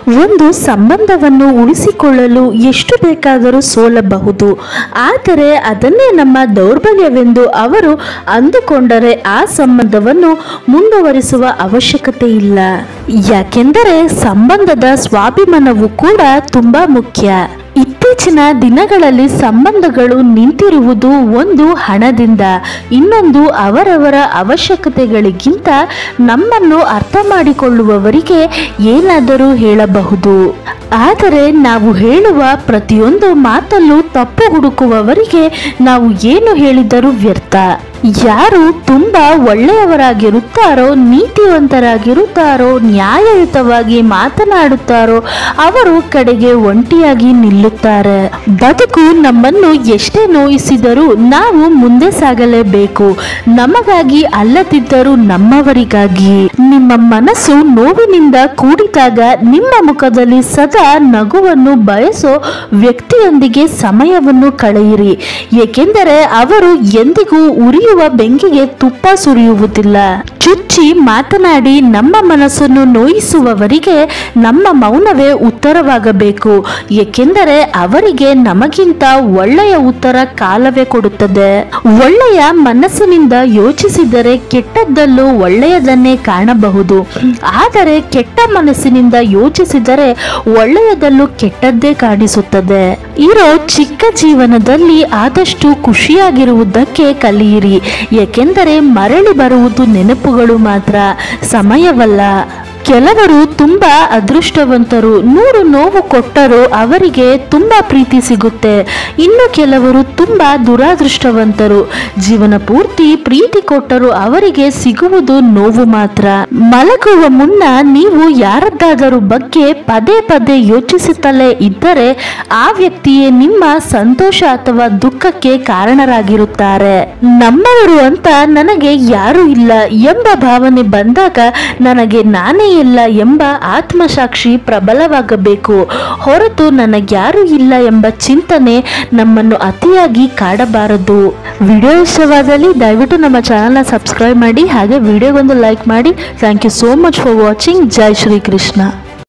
ಒಂದು ಸಂಬಂಧವನ್ನು ಉಳಿಸಿಕೊಳ್ಳಲು ಎಷ್ಟು ಬೇಕಾದರೂ ಸೋಲಬಹುದು ಆದರೆ ಅದನ್ನೇ ನಮ್ಮ ದೌರ್ಬಲ್ಯವೆಂದು ಅವರು ಅಂದುಕೊಂಡರೆ ಆ ಸಂಬಂಧವನ್ನು ಮುಂದುವರಿಸುವ ಅವಶ್ಯಕತೆ ಇಲ್ಲ ಯಾಕೆಂದರೆ ಸಂಬಂಧದ ಸ್ವಾಭಿಮಾನವು ಕೂಡ ತುಂಬಾ ಮುಖ್ಯ ಇತ್ತೀಚಿನ ದಿನಗಳಲ್ಲಿ ಸಂಬಂಧಗಳು ನಿಂತಿರುವುದು ಒಂದು ಹಣದಿಂದ ಇನ್ನೊಂದು ಅವರವರ ಅವಶ್ಯಕತೆಗಳಿಗಿಂತ ನಮ್ಮನ್ನು ಅರ್ಥ ಮಾಡಿಕೊಳ್ಳುವವರಿಗೆ ಏನಾದರೂ ಹೇಳಬಹುದು ಆದರೆ ನಾವು ಹೇಳುವ ಪ್ರತಿಯೊಂದು ಮಾತಲ್ಲೂ ತಪ್ಪು ಹುಡುಕುವವರಿಗೆ ನಾವು ಏನು ಹೇಳಿದರೂ ವ್ಯರ್ಥ ಯಾರು ತುಂಬಾ ಒಳ್ಳೆಯವರಾಗಿರುತ್ತಾರೋ ನೀತಿವಂತರಾಗಿರುತ್ತಾರೋ ನ್ಯಾಯಯುತವಾಗಿ ಮಾತನಾಡುತ್ತಾರೋ ಅವರು ಕಡೆಗೆ ಒಂಟಿಯಾಗಿ ನಿಲ್ಲುತ್ತಾರೆ ಬದುಕು ನಮ್ಮನ್ನು ಎಷ್ಟೇ ನೋಯಿಸಿದರೂ ನಾವು ಮುಂದೆ ಸಾಗಲೇಬೇಕು ನಮಗಾಗಿ ಅಲ್ಲದಿದ್ದರೂ ನಮ್ಮವರಿಗಾಗಿ ನಿಮ್ಮ ಮನಸ್ಸು ನೋವಿನಿಂದ ಕೂಡಿದಾಗ ನಿಮ್ಮ ಮುಖದಲ್ಲಿ ಸದಾ ನಗುವನ್ನು ಬಯಸೋ ವ್ಯಕ್ತಿಯೊಂದಿಗೆ ಸಮಯವನ್ನು ಕಳೆಯಿರಿ ಏಕೆಂದರೆ ಅವರು ಎಂದಿಗೂ ಉರಿಯುವ ಬೆಂಕಿಗೆ ತುಪ್ಪ ಸುರಿಯುವುದಿಲ್ಲ ಚುಚ್ಚಿ ಮಾತನಾಡಿ ನಮ್ಮ ಮನಸ್ಸನ್ನು ನೋಯಿಸುವವರಿಗೆ ನಮ್ಮ ಮೌನವೇ ಉತ್ತರವಾಗಬೇಕು ಏಕೆಂದರೆ ಅವರಿಗೆ ನಮಗಿಂತ ಒಳ್ಳೆಯ ಉತ್ತರ ಕಾಲವೇ ಕೊಡುತ್ತದೆ ಒಳ್ಳೆಯ ಮನಸ್ಸಿನಿಂದ ಯೋಚಿಸಿದರೆ ಕೆಟ್ಟದ್ದಲ್ಲೂ ಒಳ್ಳೆಯದನ್ನೇ ಕಾಣಬಹುದು ಆದರೆ ಕೆಟ್ಟ ಮನಸ್ಸಿನಿಂದ ಯೋಚಿಸಿದರೆ ಒಳ್ಳೆಯದಲ್ಲೂ ಕೆಟ್ಟದ್ದೇ ಕಾಣಿಸುತ್ತದೆ ಇರೋ ಚಿಕ್ಕ ಜೀವನದಲ್ಲಿ ಆದಷ್ಟು ಖುಷಿಯಾಗಿರುವುದಕ್ಕೆ ಕಲಿಯಿರಿ ಏಕೆಂದರೆ ಮರಳಿ ಬರುವುದು ನೆನಪುಗಳು ಮಾತ್ರ ಸಮಯವಲ್ಲ ಕೆಲವರು ತುಂಬಾ ಅದೃಷ್ಟವಂತರು ನೂರು ನೋವು ಕೊಟ್ಟರೂ ಅವರಿಗೆ ತುಂಬಾ ಪ್ರೀತಿ ಸಿಗುತ್ತೆ ಇನ್ನು ಕೆಲವರು ತುಂಬಾ ದುರಾದೃಷ್ಟವಂತರು ಜೀವನ ಪೂರ್ತಿ ಪ್ರೀತಿ ಕೊಟ್ಟರೂ ಅವರಿಗೆ ಸಿಗುವುದು ನೋವು ಮಾತ್ರ ಮಲಗುವ ಮುನ್ನ ನೀವು ಯಾರದ್ದಾದರೂ ಬಗ್ಗೆ ಪದೇ ಪದೇ ಯೋಚಿಸುತ್ತಲೇ ಇದ್ದರೆ ಆ ವ್ಯಕ್ತಿಯೇ ನಿಮ್ಮ ಸಂತೋಷ ಅಥವಾ ದುಃಖಕ್ಕೆ ಕಾರಣರಾಗಿರುತ್ತಾರೆ ನಮ್ಮವರು ಅಂತ ನನಗೆ ಯಾರು ಇಲ್ಲ ಎಂಬ ಭಾವನೆ ಬಂದಾಗ ನನಗೆ ನಾನೇ ಇಲ್ಲ ಎಂಬ ಆತ್ಮಸಾಕ್ಷಿ ಪ್ರಬಲವಾಗಬೇಕು ಹೊರತು ನನಗ್ಯಾರು ಇಲ್ಲ ಎಂಬ ಚಿಂತನೆ ನಮ್ಮನ್ನು ಅತಿಯಾಗಿ ಕಾಡಬಾರದು ವಿಡಿಯೋ ಇಷ್ಟವಾದಲ್ಲಿ ದಯವಿಟ್ಟು ನಮ್ಮ ಚಾನಲ್ನ ಸಬ್ಸ್ಕ್ರೈಬ್ ಮಾಡಿ ಹಾಗೆ ವಿಡಿಯೋಗೊಂದು ಲೈಕ್ ಮಾಡಿ thank you so much for watching ಜೈ ಶ್ರೀ ಕೃಷ್ಣ